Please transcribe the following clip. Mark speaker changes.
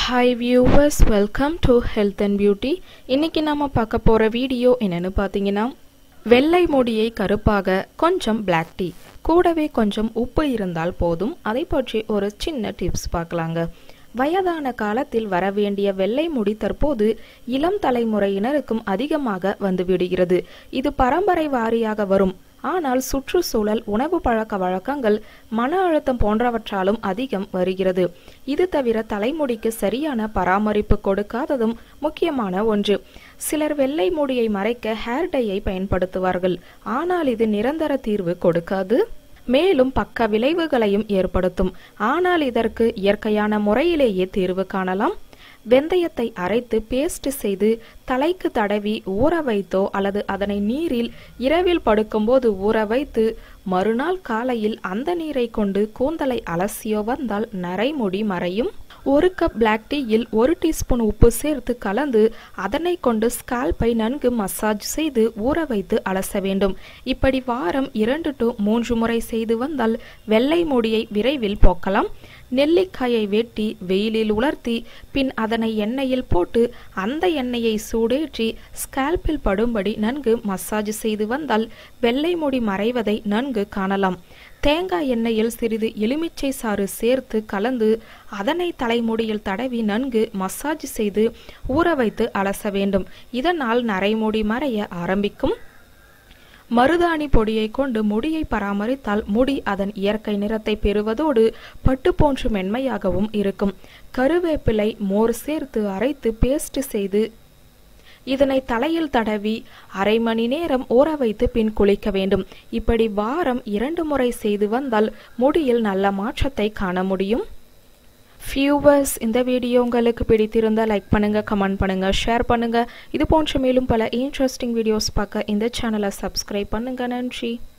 Speaker 1: hi viewers welcome to health and beauty இன்னைக்கு நாம பார்க்க போற வீடியோ என்னன்னு பார்த்தீங்கன்னா வெள்ளை முடியை கருப்பாக கொஞ்சம் Black டீ கூடவே கொஞ்சம் உப்பு இருந்தால் போதும் அதை பற்றி ஒரு சின்ன டிப்ஸ் பார்க்கலாங்க வயதான காலத்தில் வரவேண்டிய வெள்ளை முடி தற்போது இளம் தலைமுறையினருக்கும் அதிகமாக வந்து விடுகிறது இது பரம்பரை வாரியாக வரும் ஆனால் சுற்றுச்சூழல் உணவு பழக்க வழக்கங்கள் மன அழுத்தம் போன்றவற்றாலும் அதிகம் வருகிறது இது தவிர தலைமுடிக்கு சரியான பராமரிப்பு கொடுக்காததும் முக்கியமான ஒன்று சிலர் வெள்ளை முடியை மறைக்க ஹேர் டையை பயன்படுத்துவார்கள் ஆனால் இது நிரந்தர தீர்வு கொடுக்காது மேலும் பக்க விளைவுகளையும் ஏற்படுத்தும் ஆனால் இதற்கு இயற்கையான முறையிலேயே தீர்வு காணலாம் வெந்தயத்தை அரைத்து பேஸ்ட் செய்து தலைக்கு தடவி ஊற வைத்தோ அல்லது அதனை நீரில் இரவில் படுக்கும்போது ஊற வைத்து மறுநாள் காலையில் அந்த நீரை கொண்டு கூந்தலை அலசியோ வந்தால் நரைமுடி மறையும் ஒரு கப் பிளாக் டீயில் ஒரு டீஸ்பூன் உப்பு சேர்த்து கலந்து அதனை கொண்டு ஸ்கால்பை நன்கு மசாஜ் செய்து ஊற வைத்து அலச வேண்டும் இப்படி வாரம் இரண்டு டு மூன்று முறை செய்து வந்தால் வெள்ளை முடியை விரைவில் போக்கலாம் நெல்லிக்காயை வெட்டி வெயிலில் உலர்த்தி பின் அதனை எண்ணெயில் போட்டு அந்த எண்ணெயை சூடேற்றி ஸ்கால்பில் படும்படி நன்கு மசாஜ் செய்து வந்தால் வெள்ளை முடி மறைவதை நன்கு காணலாம் தேங்காய் எண்ணெயில் சிறிது எலுமிச்சை சாறு சேர்த்து கலந்து அதனை தலைமுடியில் தடவி நன்கு மசாஜ் செய்து ஊற வைத்து அலச வேண்டும் இதனால் நரைமுடி மறைய ஆரம்பிக்கும் மருதாணி பொடியை கொண்டு முடியை பராமரித்தால் முடி அதன் இயற்கை நிறத்தை பெறுவதோடு பட்டு போன்று மென்மையாகவும் இருக்கும் கருவேப்பிலை மோர் சேர்த்து அரைத்து பேஸ்ட் செய்து இதனை தலையில் தடவி அரை மணி நேரம் ஊற வைத்து பின் குளிக்க வேண்டும் இப்படி வாரம் இரண்டு முறை செய்து வந்தால் முடியில் நல்ல மாற்றத்தை காண முடியும் ஃபியூவர்ஸ் இந்த வீடியோ உங்களுக்கு பிடித்திருந்தால் லைக் பண்ணுங்க கமெண்ட் பண்ணுங்க ஷேர் பண்ணுங்க இது போன்ற மேலும் பல இன்ட்ரெஸ்டிங் வீடியோஸ் பார்க்க இந்த சேனலை சப்ஸ்கிரைப் பண்ணுங்க நன்றி